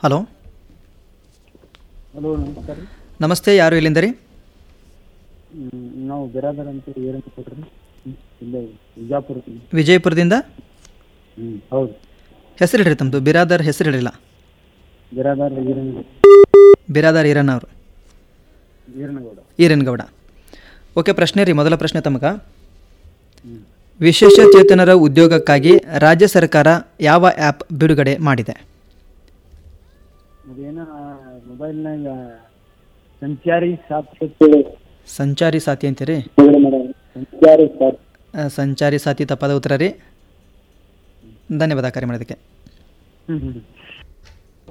hello hello ನಮಸ್ಕಾರ ರೀ ನಮಸ್ತೆ ಯಾರು ಇಲ್ಲಿಂದ ರೀ ಹ್ಮ್, ನಾವು ಬಿರಾದರ್ ಅಂತ ಏನಂತ ಕೊಟ್ರಿ ಹ್ಮ್, ಇಲ್ಲೇ ವಿಜಾಪುರ ವಿಜಯಪುರದಿಂದ ಹ್ಞೂ ಹೌದು ಹೆಸರು ಹೇಳ್ರಿ ತಮ್ಮದು ಬಿರಾದರ್ ಹೆಸರು ಹೇಳಿಲ್ಲ ಬಿರಾದರ್ ಈರನ ಬಿರಾದರ್ ಈರಣ್ಣ ಅವರು ಈರನಗೌಡ ಈರನ್ಗೌಡ ಓಕೆ ಪ್ರಶ್ನೆ ರೀ ಮೊದಲ ಪ್ರಶ್ನೆ ತಮಗ ವಿಶೇಷ ಚೇತನರ ಉದ್ಯೋಗಕ್ಕಾಗಿ ರಾಜ್ಯ ಸರ್ಕಾರ ಯಾವ ಆ್ಯಪ್ ಬಿಡುಗಡೆ ಮಾಡಿದೆ ಅದೇನ ಮೊಬೈಲ್ನಾಗ ಸಂಚಾರಿ ಸಾಥ್ ಸಂಚಾರಿ ಸಾಥಿ ಅಂತೀರಿ ಸಂಚಾರಿ ಸಾಥ್ ಆ, ಸಂಚಾರಿ ಸಾಥಿ ತಪ್ಪಾದ ಉತ್ತರ ರೀ ಧನ್ಯವಾದ ಕಾರ್ಯ ಮಾಡೋದಕ್ಕೆ ಹ್ಞೂ ಹ್ಞೂ